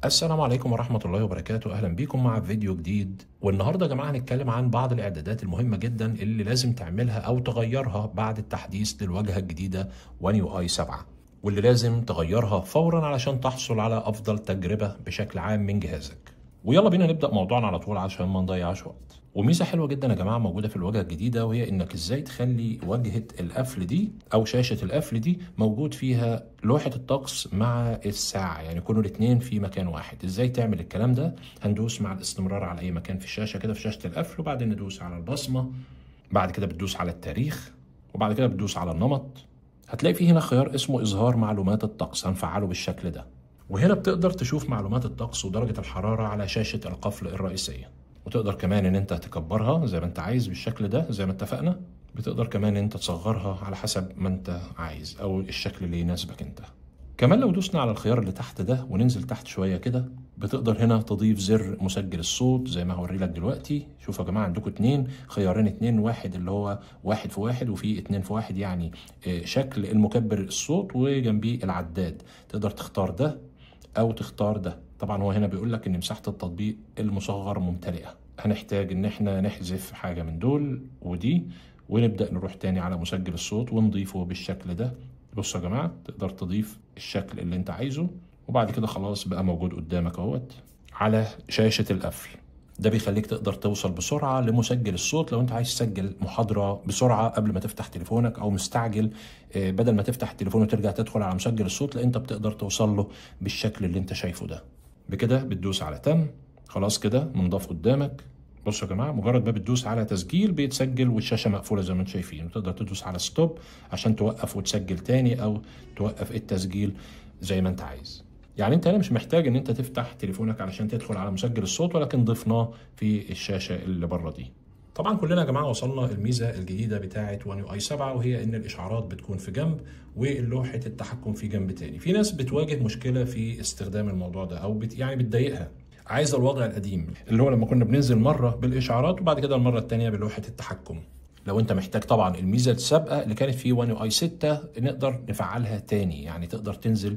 السلام عليكم ورحمة الله وبركاته أهلا بيكم مع فيديو جديد والنهاردة يا جماعة هنتكلم عن بعض الإعدادات المهمة جدا اللي لازم تعملها أو تغيرها بعد التحديث للواجهة الجديدة One UI 7 واللي لازم تغيرها فورا علشان تحصل على أفضل تجربة بشكل عام من جهازك ويلا بينا نبدأ موضوعنا على طول عشان ما نضيعش وقت وميزه حلوه جدا يا جماعه موجوده في الواجهه الجديده وهي انك ازاي تخلي واجهه القفل دي او شاشه القفل دي موجود فيها لوحه الطقس مع الساعه يعني يكونوا الاثنين في مكان واحد ازاي تعمل الكلام ده هندوس مع الاستمرار على اي مكان في الشاشه كده في شاشه القفل وبعدين ندوس على البصمه بعد كده بتدوس على التاريخ وبعد كده بتدوس على النمط هتلاقي في هنا خيار اسمه اظهار معلومات الطقس هنفعله بالشكل ده وهنا بتقدر تشوف معلومات الطقس ودرجه الحراره على شاشه القفل الرئيسيه وتقدر كمان ان انت تكبرها زي ما انت عايز بالشكل ده زي ما اتفقنا بتقدر كمان ان انت تصغرها على حسب ما انت عايز او الشكل اللي يناسبك انت كمان لو دوسنا على الخيار اللي تحت ده وننزل تحت شويه كده بتقدر هنا تضيف زر مسجل الصوت زي ما هوري لك دلوقتي شوفوا يا جماعه عندكم اتنين خيارين اتنين واحد اللي هو واحد في واحد وفي اتنين في واحد يعني شكل المكبر الصوت وجنبيه العداد تقدر تختار ده او تختار ده طبعا هو هنا بيقول لك ان مساحه التطبيق المصغر ممتلئه هنحتاج ان احنا نحذف حاجه من دول ودي ونبدا نروح تاني على مسجل الصوت ونضيفه بالشكل ده بصوا يا جماعه تقدر تضيف الشكل اللي انت عايزه وبعد كده خلاص بقى موجود قدامك اهوت على شاشه القفل ده بيخليك تقدر توصل بسرعة لمسجل الصوت لو انت عايز تسجل محاضرة بسرعة قبل ما تفتح تليفونك او مستعجل بدل ما تفتح التليفون وترجع تدخل على مسجل الصوت لا انت بتقدر توصل له بالشكل اللي انت شايفه ده بكده بتدوس على تم خلاص كده منضاف قدامك بصوا يا جماعه مجرد ما بتدوس على تسجيل بيتسجل والشاشه مقفوله زي ما انتم شايفين وتقدر تدوس على ستوب عشان توقف وتسجل تاني او توقف التسجيل زي ما انت عايز يعني انت هنا مش محتاج ان انت تفتح تليفونك علشان تدخل على مسجل الصوت ولكن ضفناه في الشاشه اللي بره دي طبعا كلنا يا جماعه وصلنا الميزه الجديده بتاعه وان يو اي 7 وهي ان الاشعارات بتكون في جنب ولوحه التحكم في جنب تاني في ناس بتواجه مشكله في استخدام الموضوع ده او بت يعني بتضايقها عايزه الوضع القديم اللي هو لما كنا بننزل مره بالاشعارات وبعد كده المره الثانيه بلوحه التحكم لو انت محتاج طبعا الميزه السابقه اللي كانت في 1 يو اي 6 نقدر نفعلها تاني يعني تقدر تنزل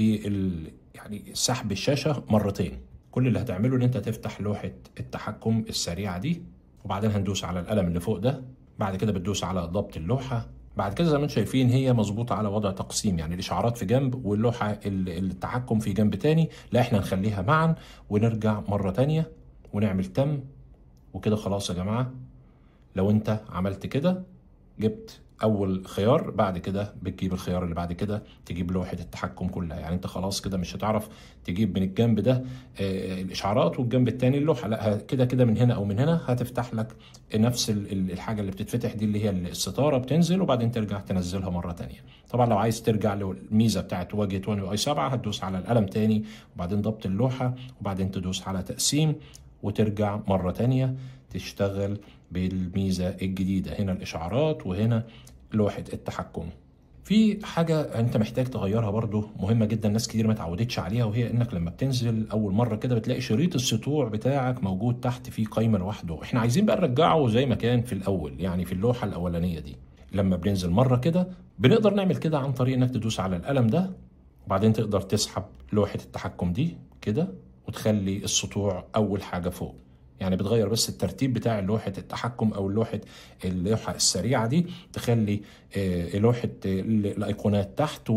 بال يعني سحب الشاشه مرتين كل اللي هتعمله ان انت تفتح لوحه التحكم السريعه دي وبعدين هندوس على القلم اللي فوق ده بعد كده بتدوس على ضبط اللوحه بعد كده زي ما انتم شايفين هي مظبوطه على وضع تقسيم يعني الاشعارات في جنب واللوحه التحكم في جنب تاني لا احنا نخليها معا ونرجع مره تانية ونعمل تم وكده خلاص يا جماعه لو انت عملت كده جبت اول خيار بعد كده بتجيب الخيار اللي بعد كده تجيب لوحه التحكم كلها يعني انت خلاص كده مش هتعرف تجيب من الجنب ده آه الاشعارات والجنب الثاني اللوحه لا كده كده من هنا او من هنا هتفتح لك نفس الحاجه اللي بتتفتح دي اللي هي الستاره بتنزل وبعدين ترجع تنزلها مره ثانيه طبعا لو عايز ترجع للميزه بتاعت واجهه 1 يو اي 7 هتدوس على القلم تاني وبعدين ضبط اللوحه وبعدين تدوس على تقسيم وترجع مره ثانيه تشتغل بالميزه الجديده هنا الاشعارات وهنا لوحه التحكم في حاجة أنت محتاج تغيرها برضو مهمة جدا ناس كتير ما تعودتش عليها وهي إنك لما بتنزل أول مرة كده بتلاقي شريط السطوع بتاعك موجود تحت فيه قايمة لوحده، إحنا عايزين بقى نرجعه زي ما كان في الأول يعني في اللوحة الأولانية دي. لما بننزل مرة كده بنقدر نعمل كده عن طريق إنك تدوس على القلم ده وبعدين تقدر تسحب لوحة التحكم دي كده وتخلي السطوع أول حاجة فوق. يعني بتغير بس الترتيب بتاع لوحة التحكم أو لوحة اللوحة السريعة دي تخلي لوحة الأيقونات تحت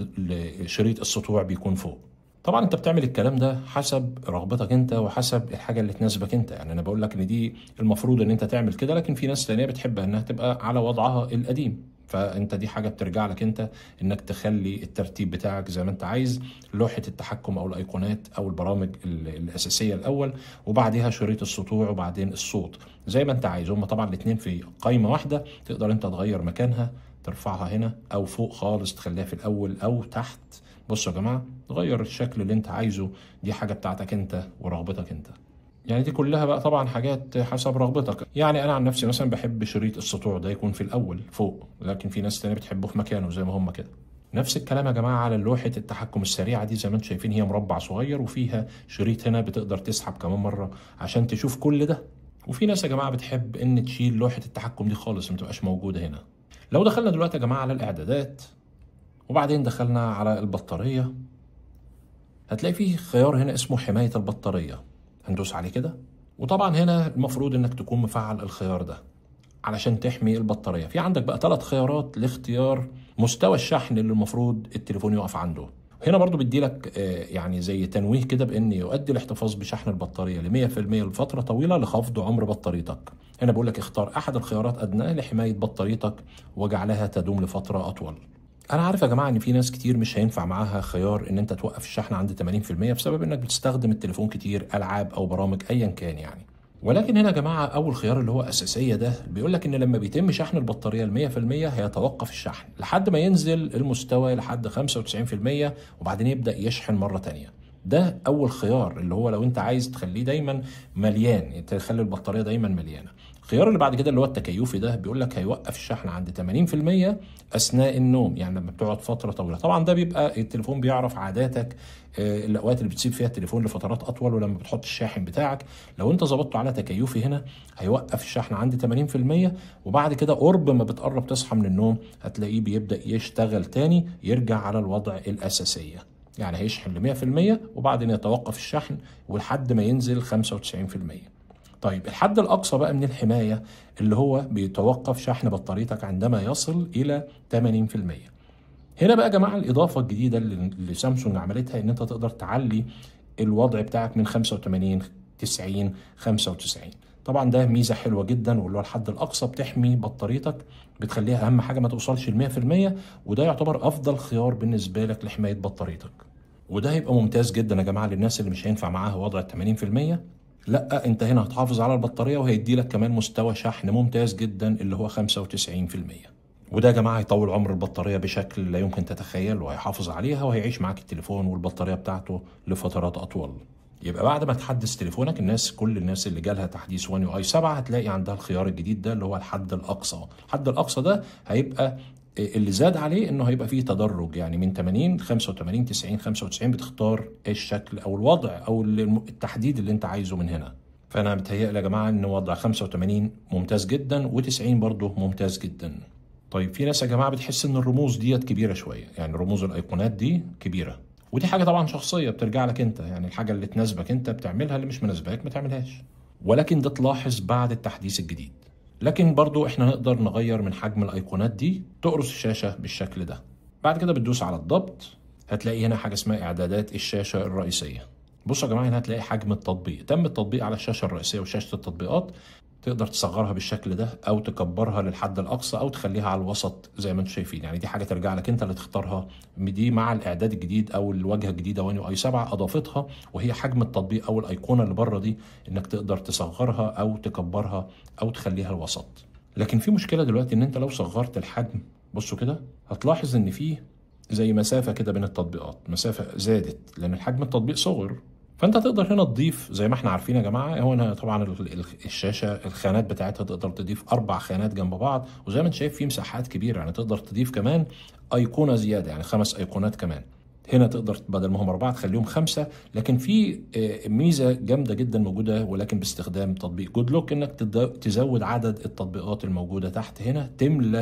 والشريط السطوع بيكون فوق طبعا انت بتعمل الكلام ده حسب رغبتك انت وحسب الحاجه اللي تناسبك انت يعني انا بقول لك ان دي المفروض ان انت تعمل كده لكن في ناس تانية بتحب انها تبقى على وضعها القديم فانت دي حاجه بترجع لك انت انك تخلي الترتيب بتاعك زي ما انت عايز لوحه التحكم او الايقونات او البرامج الاساسيه الاول وبعدها شريط السطوع وبعدين الصوت زي ما انت عايز هم طبعا الاثنين في قائمه واحده تقدر انت تغير مكانها ترفعها هنا او فوق خالص تخليها في الاول او تحت بصوا يا جماعه غير الشكل اللي انت عايزه دي حاجه بتاعتك انت ورغبتك انت يعني دي كلها بقى طبعا حاجات حسب رغبتك يعني انا عن نفسي مثلا بحب شريط السطوع ده يكون في الاول فوق لكن في ناس تانية بتحبه في مكانه زي ما هم كده نفس الكلام يا جماعه على لوحه التحكم السريعه دي زي ما انتم شايفين هي مربع صغير وفيها شريط هنا بتقدر تسحب كمان مره عشان تشوف كل ده وفي ناس يا جماعه بتحب ان تشيل لوحه التحكم دي خالص ما تبقاش موجوده هنا لو دخلنا دلوقتي يا جماعه على الاعدادات وبعدين دخلنا على البطاريه هتلاقي فيه خيار هنا اسمه حمايه البطاريه هندوس عليه كده وطبعا هنا المفروض انك تكون مفعل الخيار ده علشان تحمي البطاريه في عندك بقى ثلاث خيارات لاختيار مستوى الشحن اللي المفروض التليفون يقف عنده هنا برضو بيدي لك يعني زي تنويه كده بان يؤدي الاحتفاظ بشحن البطاريه ل 100% لفتره طويله لخفض عمر بطاريتك هنا بيقول لك اختار احد الخيارات ادناه لحمايه بطاريتك وجعلها تدوم لفتره اطول انا عارف يا جماعه ان في ناس كتير مش هينفع معاها خيار ان انت توقف الشحن عند 80% بسبب انك بتستخدم التليفون كتير العاب او برامج ايا كان يعني ولكن هنا يا جماعه اول خيار اللي هو اساسيه ده بيقول لك ان لما بيتم شحن البطاريه ل 100% هيتوقف الشحن لحد ما ينزل المستوى لحد 95% وبعدين يبدا يشحن مره تانية ده اول خيار اللي هو لو انت عايز تخليه دايما مليان تخلي البطاريه دايما مليانه الخيار اللي بعد كده اللي هو التكيفي ده بيقول لك هيوقف الشحن عند 80% اثناء النوم يعني لما بتقعد فتره طويله طبعا ده بيبقى التليفون بيعرف عاداتك الاوقات اللي بتسيب فيها التليفون لفترات اطول ولما بتحط الشاحن بتاعك لو انت ظبطته على تكيفي هنا هيوقف الشحن عند 80% وبعد كده قرب ما بتقرب تصحى من النوم هتلاقيه بيبدا يشتغل تاني يرجع على الوضع الاساسيه يعني هيشحن ل 100% وبعدين يتوقف الشحن ولحد ما ينزل 95% طيب الحد الأقصى بقى من الحماية اللي هو بيتوقف شحن بطاريتك عندما يصل إلى 80% هنا بقى يا جماعة الإضافة الجديدة اللي سامسونج عملتها إن أنت تقدر تعلي الوضع بتاعك من 85 90 95 طبعا ده ميزة حلوة جدا واللي هو الحد الأقصى بتحمي بطاريتك بتخليها أهم حاجة ما توصلش ل 100% وده يعتبر أفضل خيار بالنسبة لك لحماية بطاريتك وده هيبقى ممتاز جدا يا جماعة للناس اللي مش هينفع معاها وضع 80% لا انت هنا هتحافظ على البطاريه وهيدي لك كمان مستوى شحن ممتاز جدا اللي هو 95% وده يا جماعه هيطول عمر البطاريه بشكل لا يمكن تتخيل وهيحافظ عليها وهيعيش معاك التليفون والبطاريه بتاعته لفترات اطول يبقى بعد ما تحدث تليفونك الناس كل الناس اللي جالها تحديث 1 يو اي 7 هتلاقي عندها الخيار الجديد ده اللي هو الحد الاقصى الحد الاقصى ده هيبقى اللي زاد عليه انه هيبقى فيه تدرج يعني من 80 85 90 95 بتختار الشكل او الوضع او التحديد اللي انت عايزه من هنا فانا متهيألي يا جماعه ان وضع 85 ممتاز جدا و90 برضه ممتاز جدا طيب في ناس يا جماعه بتحس ان الرموز ديت كبيره شويه يعني رموز الايقونات دي كبيره ودي حاجه طبعا شخصيه بترجع لك انت يعني الحاجه اللي تناسبك انت بتعملها اللي مش مناسباك ما تعملهاش ولكن ده تلاحظ بعد التحديث الجديد لكن برضو احنا نقدر نغير من حجم الايقونات دي تقرص الشاشه بالشكل ده بعد كده بتدوس على الضبط هتلاقي هنا حاجه اسمها اعدادات الشاشه الرئيسيه بصوا يا جماعه هنا هتلاقي حجم التطبيق تم التطبيق على الشاشه الرئيسيه وشاشه التطبيقات تقدر تصغرها بالشكل ده او تكبرها للحد الاقصى او تخليها على الوسط زي ما انتم شايفين يعني دي حاجه ترجع لك انت اللي تختارها دي مع الاعداد الجديد او الواجهه الجديده 1 يو اي 7 اضافتها وهي حجم التطبيق او الايقونه اللي بره دي انك تقدر تصغرها او تكبرها او تخليها الوسط لكن في مشكله دلوقتي ان انت لو صغرت الحجم بصوا كده هتلاحظ ان فيه زي مسافه كده بين التطبيقات مسافه زادت لان الحجم التطبيق صغر فانت تقدر هنا تضيف زي ما احنا عارفين يا جماعه هو هنا طبعا الشاشه الخانات بتاعتها تقدر تضيف اربع خانات جنب بعض وزي ما انت شايف في مساحات كبيره يعني تقدر تضيف كمان ايقونه زياده يعني خمس ايقونات كمان هنا تقدر بدل ما هم اربعه تخليهم خمسه لكن في ميزه جامده جدا موجوده ولكن باستخدام تطبيق جود لوك انك تزود عدد التطبيقات الموجوده تحت هنا تملى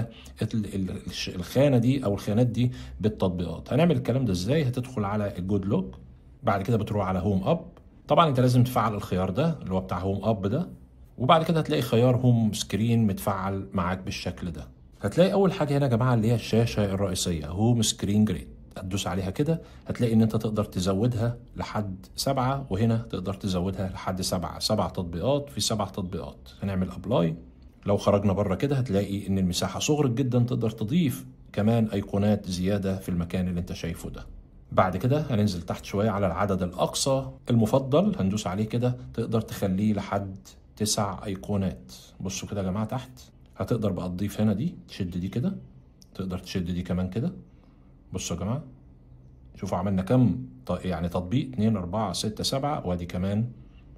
الخانه دي او الخانات دي بالتطبيقات هنعمل الكلام ده ازاي هتدخل على الجود لوك بعد كده بتروح على هوم اب طبعا انت لازم تفعل الخيار ده اللي هو بتاع هوم اب ده وبعد كده هتلاقي خيار هوم سكرين متفعل معاك بالشكل ده هتلاقي اول حاجه هنا يا جماعه اللي هي الشاشه الرئيسيه هوم سكرين جريد هتدوس عليها كده هتلاقي ان انت تقدر تزودها لحد سبعة وهنا تقدر تزودها لحد سبعة سبع تطبيقات في سبع تطبيقات هنعمل ابلاي لو خرجنا بره كده هتلاقي ان المساحه صغرت جدا تقدر تضيف كمان ايقونات زياده في المكان اللي انت شايفه ده بعد كده هننزل تحت شوية على العدد الأقصى المفضل هندوس عليه كده تقدر تخليه لحد تسع أيقونات بصوا كده يا جماعة تحت هتقدر بقى تضيف هنا دي تشد دي كده تقدر تشد دي كمان كده بصوا يا جماعة شوفوا عملنا كم يعني تطبيق 2 4 6 7 وادي كمان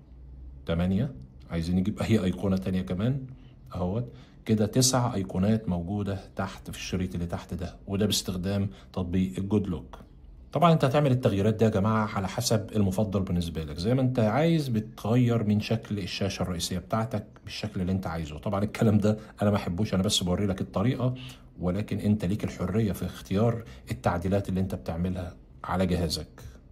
8 عايزين نجيب اي ايقونه تانية كمان اهوت كده تسع ايقونات موجوده تحت في الشريط اللي تحت ده وده باستخدام تطبيق الجود لوك طبعا انت هتعمل التغييرات دي يا جماعه على حسب المفضل بالنسبه لك زي ما انت عايز بتغير من شكل الشاشه الرئيسيه بتاعتك بالشكل اللي انت عايزه طبعا الكلام ده انا ما احبوش انا بس بوري لك الطريقه ولكن انت ليك الحريه في اختيار التعديلات اللي انت بتعملها على جهازك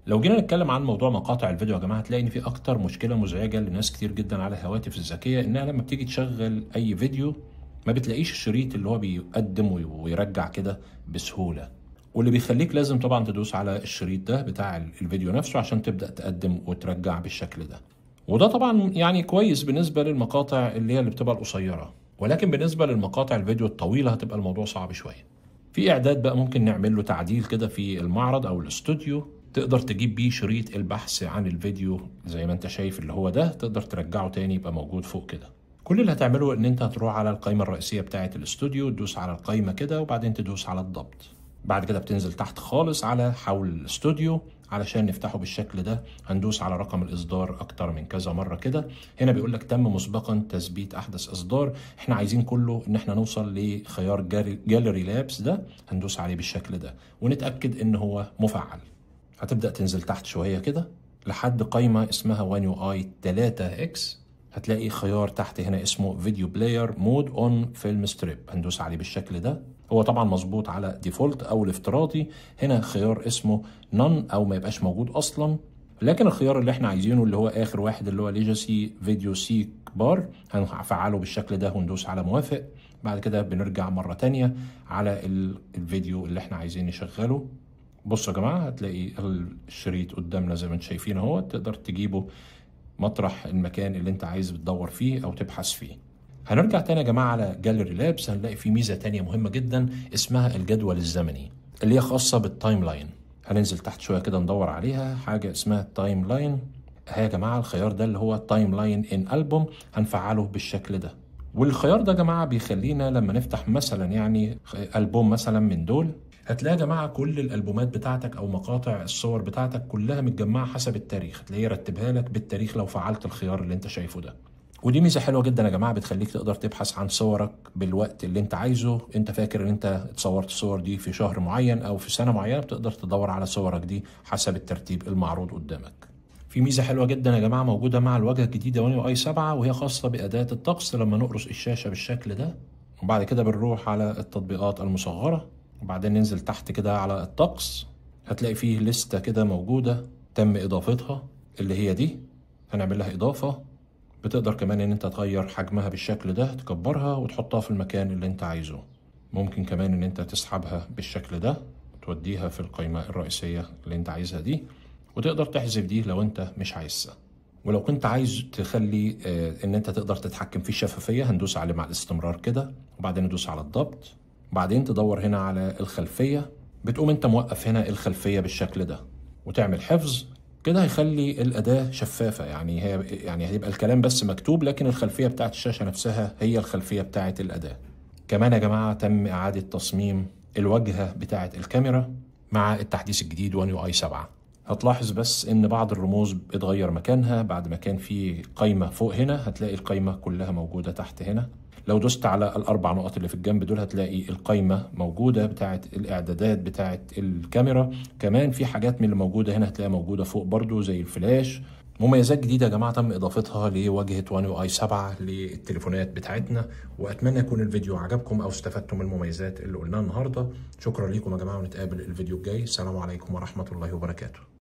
لو جينا نتكلم عن موضوع مقاطع الفيديو يا جماعه هتلاقي ان في اكتر مشكله مزعجه لناس كتير جدا على الهواتف الذكيه انها لما بتيجي تشغل اي فيديو ما بتلاقيش الشريط اللي هو بيقدم ويرجع كده بسهوله واللي بيخليك لازم طبعا تدوس على الشريط ده بتاع الفيديو نفسه عشان تبدا تقدم وترجع بالشكل ده وده طبعا يعني كويس بالنسبه للمقاطع اللي هي اللي بتبقى القصيره ولكن بالنسبه للمقاطع الفيديو الطويله هتبقى الموضوع صعب شويه في اعداد بقى ممكن نعمل له تعديل كده في المعرض او الاستوديو تقدر تجيب بيه شريط البحث عن الفيديو زي ما انت شايف اللي هو ده تقدر ترجعه تاني يبقى موجود فوق كده كل اللي هتعمله ان انت هتروح على القائمه الرئيسيه بتاعه الاستوديو تدوس على القائمه كده وبعدين تدوس على الضبط بعد كده بتنزل تحت خالص على حول الاستوديو علشان نفتحه بالشكل ده هندوس على رقم الاصدار اكتر من كذا مره كده هنا بيقول لك تم مسبقا تثبيت احدث اصدار احنا عايزين كله ان احنا نوصل لخيار جاليري لابس ده هندوس عليه بالشكل ده ونتاكد ان هو مفعل هتبدا تنزل تحت شويه كده لحد قائمه اسمها وان يو اي 3 اكس هتلاقي خيار تحت هنا اسمه فيديو بلاير مود اون فيلم ستريب هندوس عليه بالشكل ده هو طبعا مظبوط على ديفولت او الافتراضي هنا خيار اسمه نون او ما يبقاش موجود اصلا لكن الخيار اللي احنا عايزينه اللي هو اخر واحد اللي هو ليجاسي فيديو سيك بار هنفعله بالشكل ده وندوس على موافق بعد كده بنرجع مرة تانية على الفيديو اللي احنا عايزين نشغله بصوا يا جماعة هتلاقي الشريط قدامنا زي ما انتم شايفين اهو تقدر تجيبه مطرح المكان اللي انت عايز بتدور فيه او تبحث فيه هنرجع تاني يا جماعه على جاليري لابس هنلاقي في ميزه تانية مهمه جدا اسمها الجدول الزمني اللي هي خاصه بالتايم لاين هننزل تحت شويه كده ندور عليها حاجه اسمها التايم لاين ها يا جماعه الخيار ده اللي هو التايم لاين ان البوم هنفعله بالشكل ده والخيار ده يا جماعه بيخلينا لما نفتح مثلا يعني البوم مثلا من دول هتلاقي يا جماعه كل الالبومات بتاعتك او مقاطع الصور بتاعتك كلها متجمعه حسب التاريخ هتلاقيه يرتبها لك بالتاريخ لو فعلت الخيار اللي انت شايفه ده ودي ميزه حلوه جدا يا جماعه بتخليك تقدر تبحث عن صورك بالوقت اللي انت عايزه انت فاكر ان انت اتصورت الصور دي في شهر معين او في سنه معينه بتقدر تدور على صورك دي حسب الترتيب المعروض قدامك في ميزه حلوه جدا يا جماعه موجوده مع الواجهه الجديده ون يو اي 7 وهي خاصه باداه الطقس لما نقرص الشاشه بالشكل ده وبعد كده بنروح على التطبيقات المصغره وبعدين ننزل تحت كده على الطقس هتلاقي فيه لستة كده موجودة تم إضافتها اللي هي دي هنعمل لها إضافة بتقدر كمان إن أنت تغير حجمها بالشكل ده تكبرها وتحطها في المكان اللي أنت عايزه ممكن كمان إن أنت تسحبها بالشكل ده وتوديها في القائمة الرئيسية اللي أنت عايزها دي وتقدر تحذف دي لو أنت مش عايزها ولو كنت عايز تخلي آه ان انت تقدر تتحكم في الشفافيه هندوس عليه مع الاستمرار كده وبعدين ندوس على الضبط بعدين تدور هنا على الخلفية بتقوم انت موقف هنا الخلفية بالشكل ده وتعمل حفظ كده هيخلي الأداة شفافة يعني هي يعني هيبقى الكلام بس مكتوب لكن الخلفية بتاعت الشاشة نفسها هي الخلفية بتاعت الأداة كمان يا جماعة تم إعادة تصميم الواجهة بتاعت الكاميرا مع التحديث الجديد ون يو اي 7 هتلاحظ بس ان بعض الرموز اتغير مكانها بعد ما كان في قايمة فوق هنا هتلاقي القايمة كلها موجودة تحت هنا لو دوست على الاربع نقط اللي في الجنب دول هتلاقي القايمه موجوده بتاعه الاعدادات بتاعه الكاميرا كمان في حاجات من اللي موجوده هنا هتلاقيها موجوده فوق برضو زي الفلاش مميزات جديده يا جماعه تم اضافتها لواجهه وان يو اي 7 للتليفونات بتاعتنا واتمنى يكون الفيديو عجبكم او استفدتم من المميزات اللي قلناها النهارده شكرا لكم يا جماعه ونتقابل الفيديو الجاي السلام عليكم ورحمه الله وبركاته